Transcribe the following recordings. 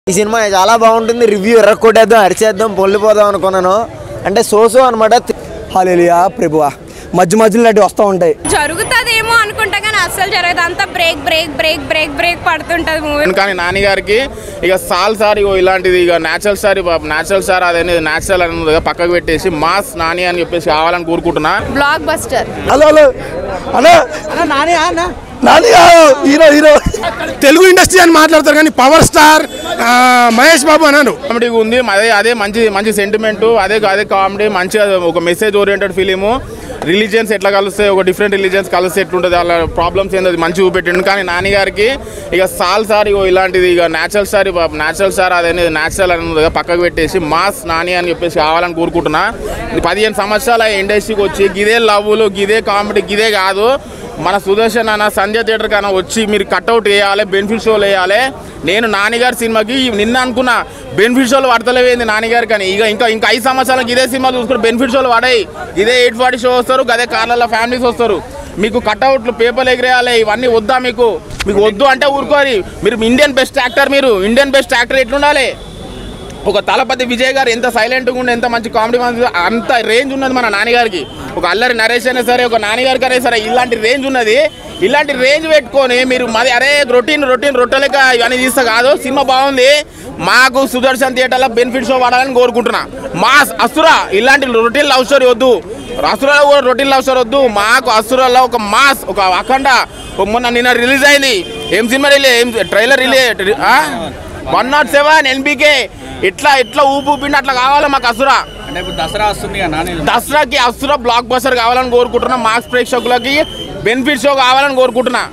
ఈ సినిమా చాలా బాగుంటుంది రివ్యూ ఎర్రకొట్టేద్దాం అరిచేద్దాం పొల్లిపోదాం అనుకున్నాను అంటే సోసో అనమాట హాలేలియా ప్రభువా మధ్య మధ్యలో ఇలాంటివి వస్తూ ఉంటాయి జరుగుతుందేమో అనుకుంటా కానీ అస్సలు జరగదు అంతా break break break break break పడుతుంటది మూవీ కానీ నాని గారికి ఇక సాల్ సార్ ఇగో ఇలాంటిది ఇక న్యాచురల్ స్టార్ న్యాచురల్ స్టార్ అదనేది న్యాచురల్ అనేది పక్కకు పెట్టేసి మాస్ నాని అని చెప్పేసి కావాలని కోరుకుంటున్నా బ్లాక్ బస్టర్ హలో హలో అన్నా Nani Nani hero hero Telugu industry అని మాట్లాడతారు కానీ పవర్ స్టార్ ఆ, మహేష్ బాబు అన్నాను కామెడీ ఉంది అదే అదే మంచి మంచి సెంటిమెంట్ అదే అదే కామెడీ మంచిగా ఒక మెసేజ్ ఓరియంటెడ్ ఫిలిము రిలీజియన్స్ ఎట్లా కలుస్తాయి ఒక డిఫరెంట్ రిలీజియన్స్ కలిస్తే ఎట్లుంటుంది అలా ప్రాబ్లమ్స్ ఏందో అది మంచి చూపెట్టిండు కానీ నాని గారికి ఇక సాల్ సార్ ఇగో ఇలాంటిది ఇక న్యాచురల్ స్టార్ న్యాచురల్ స్టార్ అదనేది న్యాచురల్ అనేది పక్కకు పెట్టేసి మాస్ నాని అని చెప్పేసి కావాలని కోరుకుంటున్నా ఇది పదిహేను సంవత్సరాల ఇండస్ట్రీకి వచ్చి గిదే లవ్వులు గిదే కామెడీ గిదే కాదు మన సుదర్శన్ అన్న సంజయ్ థియేటర్ కన్నా వచ్చి మీరు కట్అవుట్ వేయాలి బెనిఫిట్ షోలు వేయాలి నేను నాన్నగారి సినిమాకి నిన్న అనుకున్నా బెనిఫిట్ షోలు పడతలేవేంది నాన్నగారు కానీ ఇక ఇంకా ఇంకా ఐదు సంవత్సరాలకు ఇదే సినిమా చూసుకుని బెనిఫిట్ షోలు పడాయి ఇదే ఎయిట్ ఫార్టీ షో వస్తారు అదే కార్లలో ఫ్యామిలీస్ వస్తారు మీకు కట్అవుట్లు పేపర్లు ఎగిరేయాలి ఇవన్నీ వద్దా మీకు మీకు వద్దు అంటే ఊరుకోరి మీరు ఇండియన్ బెస్ట్ యాక్టర్ మీరు ఇండియన్ బెస్ట్ యాక్టర్ ఎట్లుండాలి ఒక తలపతి విజయ్ గారు ఎంత సైలెంట్గా ఉండి ఎంత మంచి కామెడీ అంత రేంజ్ ఉన్నది మన నాన్నగారికి ఒక అల్లరి నరేష్ అయినా సరే ఒక నాన్నగారికి అయినా సరే ఇలాంటి రేంజ్ ఉన్నది ఇలాంటి రేంజ్ పెట్టుకొని మీరు మాది అరే రొటీన్ రొటీన్ రొట్టెలక ఇవన్నీ తీస్తే కాదు సినిమా బాగుంది మాకు సుదర్శన్ థియేటర్లో బెనిఫిట్ షో వాడాలని కోరుకుంటున్నా మా అసురా ఇలాంటి రొటీన్ లవ్ స్టోరీ వద్దు అసురాలో కూడా రొటీన్ లవ్ స్టోరీ వద్దు మాకు అసురాలో ఒక మాస్ ఒక అఖండ ఒక మొన్న నిన్న రిలీజ్ అయింది ఏం సినిమా రిలే ఏం ట్రైలర్ రిలే వన్ నాట్ సెవెన్ ఎన్బికే ఇట్లా ఇట్లా ఊపు ఊపిండి అట్లా కావాలి మాకు అసురా అంటే ఇప్పుడు దసరా వస్తుంది కదా నాని దసరాకి అసుర బ్లాక్ బస్టర్ కావాలని కోరుకుంటున్నా మార్క్స్ ప్రేక్షకులకి బెనిఫిట్ షో కావాలని కోరుకుంటున్నా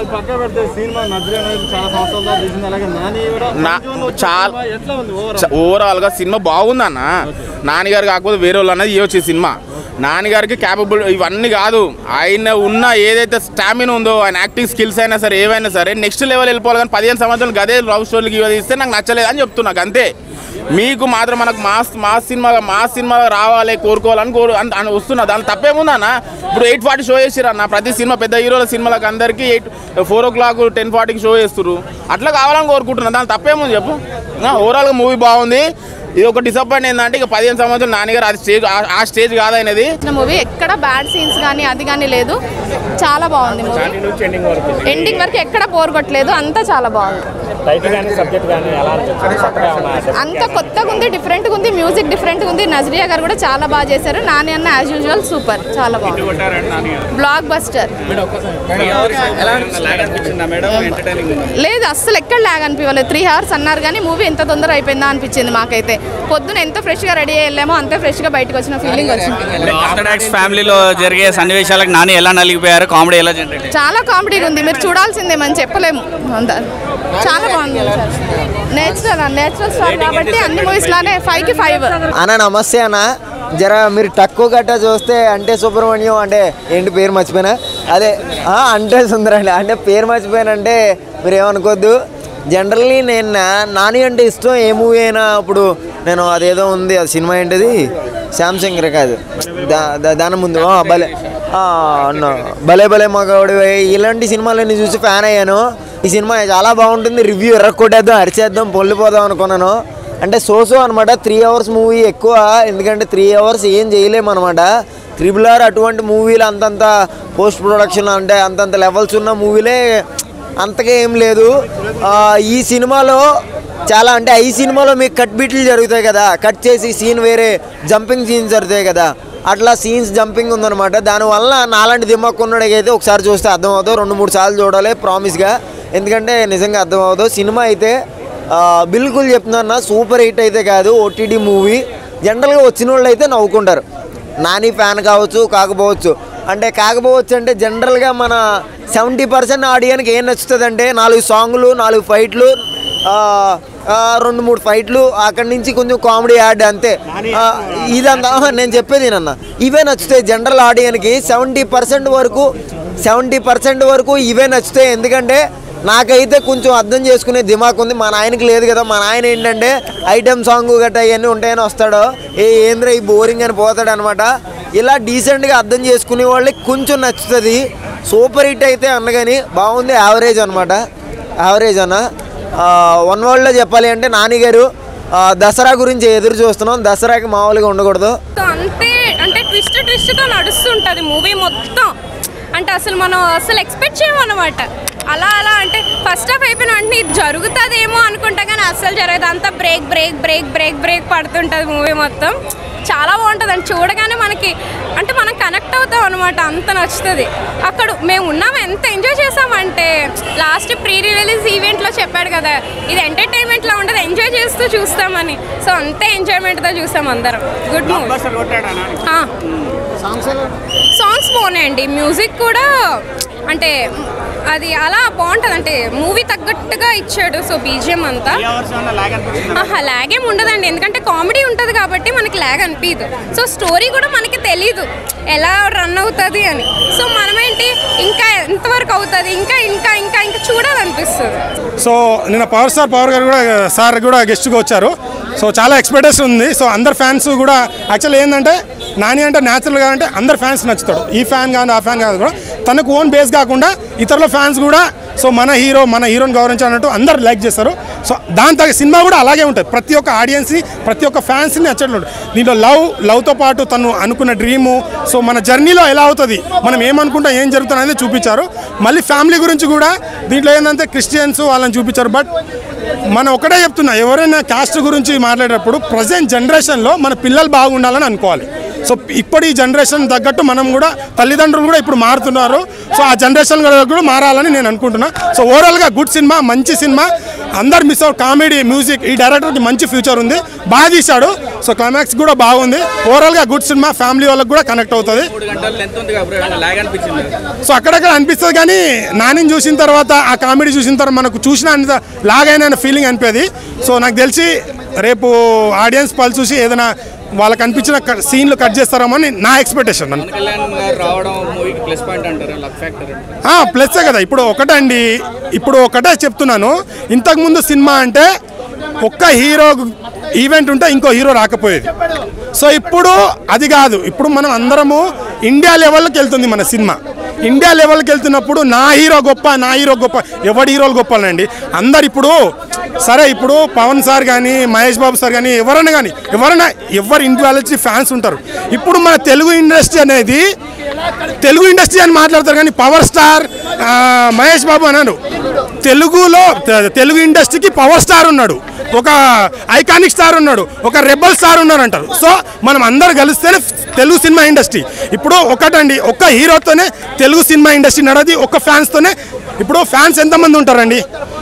నా చాలా ఓవరాల్ గా సినిమా బాగుందన్న నాన్నగారు కాకపోతే వేరే వాళ్ళు అన్నది వచ్చే సినిమా నాన్నగారికి క్యాపబుల్ ఇవన్నీ కాదు ఆయన ఉన్న ఏదైతే స్టామినా ఉందో ఆయన యాక్టింగ్ స్కిల్స్ అయినా సరే ఏవైనా సరే నెక్స్ట్ లెవెల్ వెళ్ళిపోవాలి కానీ పదిహేను సంవత్సరాలు గదే లవ్ స్టోరీకి ఇవి ఇస్తే నాకు నచ్చలేదు అని చెప్తున్నా అంతే మీకు మాత్రం మనకు mass mass cinema mass cinema రావాలి కోరుకోవాలని కోరు అని అని వస్తున్నా దాని తప్పేముందన్న ఇప్పుడు ఎయిట్ ఫార్టీ షో చేసిరన్న ప్రతి సినిమా పెద్ద హీరోల సినిమాలకు అందరికీ eight four o'clock ten ఫార్టీకి షో చేస్తారు అట్లా కావాలని కోరుకుంటున్నా దాని తప్పేముంది చెప్పు ఓవరాల్గా మూవీ బాగుంది ఇది ఒక డిసప్పాయింట్ ఏంటంటే ఇక పదిహేను సంవత్సరాలు నాన్నగారు అది స్టేజ్ ఆ- ఆ స్టేజ్ కాదనేది మూవీ ఎక్కడ బ్యాడ్ సీన్స్ కానీ అది కానీ లేదు చాలా బాగుంది మూవీ ఎండింగ్ వరకు ఎక్కడ బోర్ కొట్టలేదు అంతా చాలా బాగుంది అంత కొత్తగా ఉంది డిఫరెంట్గా ఉంది మ్యూజిక్ డిఫరెంట్గా ఉంది నజరియా గారు కూడా చాలా బాగా చేశారు నాని అన్న యాజ్ యూజువల్ సూపర్ చాలా బాగుంది బ్లాక్ బస్టర్ అనిపించిందా మేడం ఎంటర్టైనింగ్ లేదు అస్సలు ఎక్కడ లాగ్ అనిపించలేదు త్రీ అవర్స్ అన్నారు కానీ మూవీ ఎంత తొందర అయిపోయిందా అనిపించింది మాకైతే పొద్దున ఎంత ఫ్రెష్గా రెడీ అయ్యి వెళ్ళామో అంతే ఫ్రెష్గా బయటకు వచ్చిన ఫీలింగ్ వచ్చింది ఆర్థడాక్స్ ఫ్యామిలీలో జరిగే సన్నివేశాలకు నాని ఎలా నలిగిపోయారు కామెడీ ఎలా జనరేట్ చాలా కామెడీగా ఉంది మీరు చూడాల్సిందే మనం చెప్పలేము అంత చాలా బాగుంది నేచురల్ నేచురల్ స్టార్ కాబట్టి అన్ని మూవీస్ లానే ఫైవ్ కి ఫైవ్ అన్న నమస్తే అన్న జర మీరు తక్కువ గట్ట చూస్తే అంటే సుబ్రహ్మణ్యం అంటే ఏంటి పేరు మర్చిపోయినా అదే ఆ, అంటే సుందరండి అంటే పేరు మర్చిపోయానంటే మీరు ఏమనుకోవద్దు జనరల్లీ నేను నా- నాని అంటే ఇష్టం ఏ మూవీ అయినా ఇప్పుడు నేను అదేదో ఉంది ఆ సినిమా ఏంటిది శాంసంగ్ రే కాదు దా దా- దాని ముందు ఆ, భలే ఆ, అన్న భలే భలే మగవాడు ఇలాంటి సినిమాలన్నీ చూసి ఫ్యాన్ అయ్యాను ఈ సినిమా చాలా బాగుంటుంది రివ్యూ ఎర్రకొట్టేద్దాం అరిచేద్దాం పొల్లిపోదాం అనుకున్నాను అంటే సోసో అనమాట త్రీ అవర్స్ మూవీ ఎక్కువ ఎందుకంటే త్రీ అవర్స్ ఏం చేయలేము అనమాట త్రిబుల్ ఆర్ అటువంటి మూవీలు అంతంత పోస్ట్ ప్రొడక్షన్ అంటే అంతంత లెవెల్స్ ఉన్న మూవీలే అంతగా ఏం లేదు ఆ, ఈ సినిమాలో చాలా అంటే ఈ సినిమాలో మీకు కట్ బీట్లు జరుగుతాయి కదా కట్ చేసి సీన్ వేరే జంపింగ్ సీన్స్ జరుగుతాయి కదా అట్లా సీన్స్ జంపింగ్ ఉందన్నమాట దానివల్ల నాలాంటి దిమ్మక్ ఉన్నడికైతే ఒకసారి చూస్తే అర్థం అవుతుంది రెండు మూడు సార్లు చూడాలి ప్రామిస్గా ఎందుకంటే నిజంగా అర్థం అవుతుంది సినిమా అయితే ఆ, బిల్కుల్ చెప్తున్నా సూపర్ హిట్ అయితే కాదు ఓటీటీ మూవీ జనరల్గా వచ్చిన వాళ్ళు అయితే నవ్వుకుంటారు నాని ఫ్యాన్ కావచ్చు కాకపోవచ్చు అంటే కాకపోవచ్చు అంటే జనరల్గా మన సెవెంటీ పర్సెంట్ ఆడియన్కి ఏం నచ్చుతుంది అంటే నాలుగు సాంగ్లు నాలుగు ఫైట్లు ఆ, ఆ, రెండు మూడు ఫైట్లు అక్కడి నుంచి కొంచెం కామెడీ యాడ్ అంతే ఆ, ఇదంతా ఆహా, నేను చెప్పేది నన్న ఇవే నచ్చుతాయి జనరల్ ఆడియన్కి సెవెంటీ పర్సెంట్ వరకు సెవెంటీ పర్సెంట్ వరకు ఇవే నచ్చుతాయి ఎందుకంటే నాకైతే కొంచెం అర్థం చేసుకునే దిమాక్ ఉంది మా నాయనకి లేదు కదా మా నాయన ఏంటంటే ఐటెం సాంగ్ గట్రా ఇవన్నీ ఉంటాయని వస్తాడో ఏ ఏంద్ర ఈ బోరింగ్ అని పోతాడు అనమాట ఇలా డీసెంట్గా అర్థం చేసుకునే వాళ్ళకి కొంచెం నచ్చుతుంది సూపర్ హిట్ అయితే అన్నగాని బాగుంది యావరేజ్ అనమాట యావరేజ్ అన్న వన్ వర్డ్లో చెప్పాలి అంటే నాని గారు ఆ, దసరా గురించి ఎదురు చూస్తున్నాం దసరాకి మామూలుగా ఉండకూడదు సో అంతే అంటే ట్విస్ట్ ట్విస్ట్తో నడుస్తుంటుంది మూవీ మొత్తం అంటే అసలు మనం అసలు ఎక్స్పెక్ట్ చేయమన్నమాట అలా అలా అంటే ఫస్ట్ హాఫ్ అయిపోయిన వెంటనే ఇది జరుగుతుందేమో అనుకుంటా కానీ అస్సలు జరగదు అంతా break break break break break పడుతుంటుంది మూవీ మొత్తం చాలా బాగుంటుంది అండి చూడగానే మనకి అంటే మనం కనెక్ట్ అవుతాం అనమాట అంత నచ్చుతుంది అక్కడ మేము ఉన్నాము ఎంత ఎంజాయ్ చేసామంటే లాస్ట్ ప్రీ రిలీజ్ ఈవెంట్లో చెప్పాడు కదా ఇది ఎంటర్టైన్మెంట్లో ఉండదు ఎంజాయ్ చేస్తూ చూస్తామని సో అంతే ఎంజాయ్మెంట్తో చూసాం అందరం గుడ్ మూవీ సాంగ్స్ బాగున్నాయండి మ్యూజిక్ కూడా అంటే అది అలా బాగుంటుంది అంటే మూవీ తగ్గట్టుగా ఇచ్చాడు సో బీజిఎం అంతా ఆహా లాగ్ ఏం ఉండదండి ఎందుకంటే కామెడీ ఉంటుంది కాబట్టి మనకి లాగ్ అనిపించదు సో స్టోరీ కూడా మనకి తెలీదు ఎలా రన్ అవుతుంది అని సో మనమేంటి ఇంకా ఎంతవరకు అవుతుంది ఇంకా ఇంకా ఇంకా ఇంకా చూడాలనిపిస్తుంది సో నిన్న పవర్ స్టార్ పవర్ గారు కూడా సార్ కూడా గెస్ట్గా వచ్చారు సో చాలా ఎక్స్పెక్టేషన్ ఉంది సో అందరు ఫ్యాన్స్ కూడా యాక్చువల్ ఏంటంటే నాని అంటే న్యాచురల్గా అంటే అందరు ఫ్యాన్స్ నచ్చుతాడు ఈ ఫ్యాన్ కానీ ఆ ఫ్యాన్ కాదు కూడా తనకు ఓన్ బేస్ కాకుండా ఇతరుల ఫ్యాన్స్ కూడా సో మన హీరో మన హీరోని గౌరవించాలన్నట్టు అందరు లైక్ చేస్తారు సో దాని తగ్గ సినిమా కూడా అలాగే ఉంటుంది ప్రతి ఒక్క ఆడియన్స్ని ప్రతి ఒక్క ఫ్యాన్స్ని నచ్చట్లు ఉంటుంది దీంట్లో లవ్ లవ్తో పాటు తను అనుకున్న డ్రీము సో మన జర్నీలో ఎలా అవుతుంది మనం ఏమనుకుంటాం ఏం జరుగుతుంది అనేది చూపించారు మళ్ళీ ఫ్యామిలీ గురించి కూడా దీంట్లో ఏంటంటే క్రిస్టియన్స్ వాళ్ళని చూపించారు బట్ మనం ఒకటే చెప్తున్నా ఎవరైనా కాస్ట్ గురించి మాట్లాడేటప్పుడు ప్రజెంట్ జనరేషన్లో మన పిల్లలు బాగుండాలని అనుకోవాలి సో ఇప్పటి ఈ జనరేషన్ తగ్గట్టు మనం కూడా తల్లిదండ్రులు కూడా ఇప్పుడు మారుతున్నారు సో ఆ జనరేషన్ కూడా మారాలని నేను అనుకుంటున్నా సో ఓవరాల్గా గుడ్ సినిమా మంచి సినిమా అందరు మిస్ అవుట్ కామెడీ మ్యూజిక్ ఈ డైరెక్టర్కి మంచి ఫ్యూచర్ ఉంది బాగా తీశాడు సో క్లైమాక్స్ కూడా బాగుంది ఓవరాల్గా గుడ్ సినిమా ఫ్యామిలీ వాళ్ళకి కూడా కనెక్ట్ అవుతుంది మూడు గంటలు లెంత్ ఉంది కాబట్టి లాగ్ అనిపించింది సో అక్కడక్కడ అనిపిస్తుంది కానీ నానిని చూసిన తర్వాత ఆ కామెడీ చూసిన తర్వాత మనకు చూసిన అంత లాగైన ఫీలింగ్ అనిపేది సో నాకు తెలిసి రేపు ఆడియన్స్ పలు చూసి ఏదైనా వాళ్ళకి అనిపించిన సీన్లు కట్ చేస్తారేమో అని నా ఎక్స్పెక్టేషన్ పవన్ కళ్యాణ్ గారు రావడం మూవీకి ప్లస్ పాయింట్ అంటారు లక్ ఫ్యాక్టర్ అంటారు ప్లస్ కదా ఇప్పుడు ఒకటండి ఇప్పుడు ఒకటే చెప్తున్నాను ఇంతకుముందు సినిమా అంటే ఒక్క హీరో ఈవెంట్ ఉంటే ఇంకో హీరో రాకపోయేది సో ఇప్పుడు అది కాదు ఇప్పుడు మనం అందరము ఇండియా లెవెల్కి వెళ్తుంది మన సినిమా ఇండియా లెవెల్కి వెళ్తున్నప్పుడు నా హీరో గొప్ప నా హీరో గొప్ప ఎవడి హీరోలు గొప్పలండి అందరు ఇప్పుడు సరే ఇప్పుడు పవన్ సార్ కానీ మహేష్ బాబు సార్ కానీ ఎవరైనా కానీ ఎవరైనా ఎవరు ఇండివిజువాలిటీ ఫ్యాన్స్ ఉంటారు ఇప్పుడు మన తెలుగు ఇండస్ట్రీ అనేది తెలుగు ఇండస్ట్రీ అని మాట్లాడతారు కానీ పవర్ స్టార్ ఆ, మహేష్ బాబు అన్నాడు తెలుగులో తె- తెలుగు ఇండస్ట్రీకి పవర్ స్టార్ ఉన్నాడు ఒక ఐకానిక్ స్టార్ ఉన్నాడు ఒక రెబల్ స్టార్ ఉన్నారు అంటారు సో మనం అందరు కలిస్తేనే తెలుగు సినిమా ఇండస్ట్రీ ఇప్పుడు ఒకటండి ఒక్క హీరోతోనే తెలుగు సినిమా ఇండస్ట్రీ నడది ఒక్క ఫ్యాన్స్తోనే ఇప్పుడు ఫ్యాన్స్ ఎంతమంది ఉంటారండి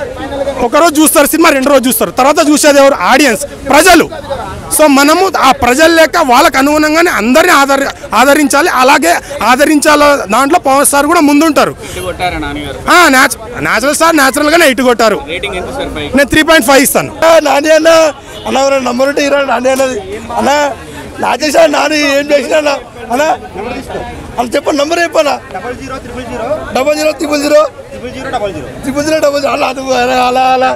ఒకరోజు చూస్తారు సినిమా రెండు రోజు చూస్తారు తర్వాత చూసేది ఎవరు ఆడియన్స్ ప్రజలు సో మనము ఆ ప్రజలు లేక వాళ్ళకు అనుగుణంగానే అందరినీ ఆదరి ఆదరించాలి అలాగే ఆదరించాల దాంట్లో పవన్ స్టార్ కూడా ముందుంటారు ఇటు కొట్టారా నాన్నగారు న్యాచురల్ స్టార్ న్యాచురల్గానే ఇటు కొట్టారు రేటింగ్ ఎంత సార్ పైకి నేను త్రీ పాయింట్ ఫైవ్ ఇస్తాను ఆ, నాని అన్న అన్న ఎవరైనా నంబర్ ఉంటే హీరో నాని అన్నది అన్న నా చేసా నాని ఏం చేసినా అన్న అన్న అన్న చెప్పండి నంబర్ చెప్పన్నా double zero triple zero triple zero double zero అలా అది అలా అలా అలా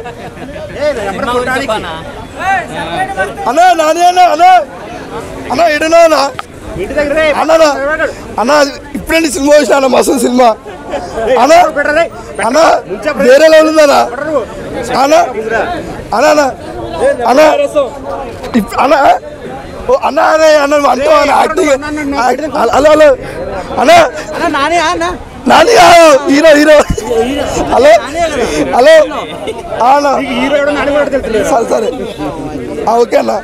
అన్న నాని అన్న అన్న అన్న ఎడునా అన్న అన్న అన్న, అన్న ఇప్పుడే సినిమా వచ్చిన అన్న మస్తు సినిమా అన్న అన్న వేరే లెవెల్ ఉందన్న అన్న అన్న అన్న అన్న ఇప్- అన్న ఓ అన్న అన్న అన్న అంటూ అన్న యాక్టింగ్ యాక్టింగ్- హలో హలో అన్న నాని కాదు, హీరో హీరో హలో హలో ఆ అన్న సరే సరే ఆ, ఓకే అన్న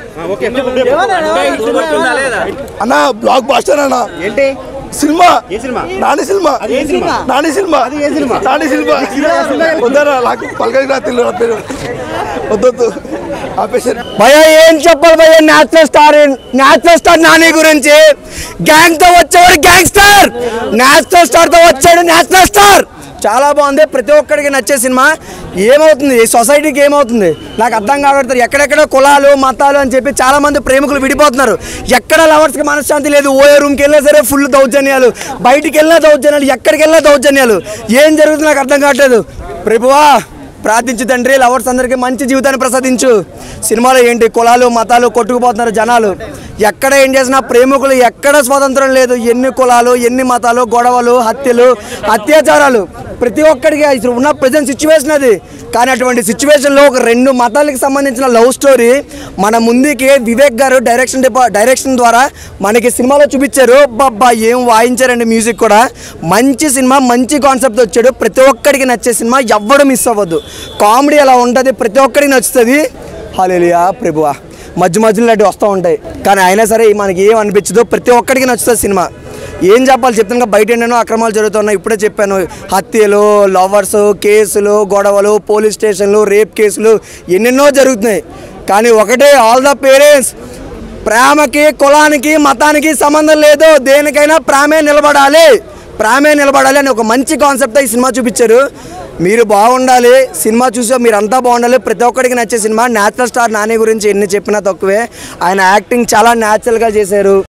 అన్న బ్లాక్ బాస్టర్ అన్న ఏంటి cinema Nani cinema Nani cinema Nani cinema వద్దరా నాకు పలకరికి రా తెలియదు నా పేరు వద్దొద్దు ఆపేసారు భయ ఏం చెప్పాలి భయ national star national star Nani గురించి గ్యాంగ్ తో వచ్చేవాడు గ్యాంగ్స్టర్ నేషనల్ స్టార్ తో వచ్చాడు నేషనల్ స్టార్ చాలా బాగుంది ప్రతి ఒక్కడికి నచ్చే సినిమా ఏమవుతుంది ఈ సొసైటీకి ఏమవుతుంది నాకు అర్థం కాకూడదు ఎక్కడెక్కడ కులాలు మతాలు అని చెప్పి చాలా మంది ప్రేమికులు విడిపోతున్నారు ఎక్కడ లవర్స్కి మనశ్శాంతి లేదు ఓ రూమ్కి వెళ్ళినా సరే ఫుల్ దౌర్జన్యాలు బయటికి వెళ్ళినా దౌర్జన్యాలు ఎక్కడికి వెళ్ళినా దౌర్జన్యాలు ఏం జరుగుతుంది నాకు అర్థం కావట్లేదు ప్రభువా ప్రార్థించు తండ్రి లవర్స్ అందరికీ మంచి జీవితాన్ని ప్రసాదించు సినిమాలో ఏంటి కులాలు మతాలు కొట్టుకుపోతున్నారు జనాలు ఎక్కడ ఏం చేసినా ప్రేమికులు ఎక్కడ స్వాతంత్రం లేదు ఎన్ని కులాలు ఎన్ని మతాలు గొడవలు హత్యలు అత్యాచారాలు ప్రతి ఒక్కడికి ఇప్పుడు ఉన్న ప్రజెంట్ సిచ్యువేషన్ అది కానీ అటువంటి సిచ్యువేషన్లో ఒక రెండు మతాలకు సంబంధించిన లవ్ స్టోరీ మన ముందుకి వివేక్ గారు డైరెక్షన్ డిపా డైరెక్షన్ ద్వారా మనకి సినిమాలో చూపించారు బాబ్బా ఏం వాయించారండి మ్యూజిక్ కూడా మంచి సినిమా మంచి కాన్సెప్ట్ వచ్చాడు ప్రతి ఒక్కడికి నచ్చే సినిమా ఎవ్వడు మిస్ అవ్వద్దు కామెడీ అలా ఉంటుంది ప్రతి ఒక్కడికి నచ్చుతుంది హాలేలియా ప్రభువా మధ్య మధ్యలో అటు వస్తూ ఉంటాయి కానీ అయినా సరే మనకి ఏం అనిపించదు ప్రతి ఒక్కడికి నచ్చుతుంది సినిమా ఏం చెప్పాలి చెప్తున్నా బయట ఎన్నెన్నో అక్రమాలు జరుగుతున్నాయి ఇప్పుడే చెప్పాను హత్యలు లవర్స్ కేసులు గొడవలు పోలీస్ స్టేషన్లు రేప్ కేసులు ఎన్నెన్నో జరుగుతున్నాయి కానీ ఒకటే ఆల్ ద పేరెంట్స్ ప్రేమకి కులానికి మతానికి సంబంధం లేదు దేనికైనా ప్రేమే నిలబడాలి ప్రేమే నిలబడాలి అని ఒక మంచి కాన్సెప్ట్ ఈ సినిమా చూపించారు మీరు బాగుండాలి సినిమా చూసా మీరు అంతా బాగుండాలి ప్రతి ఒక్కడికి నచ్చే సినిమా న్యాచురల్ స్టార్ నాని గురించి ఎన్ని చెప్పినా తక్కువే ఆయన యాక్టింగ్ చాలా న్యాచురల్గా చేశారు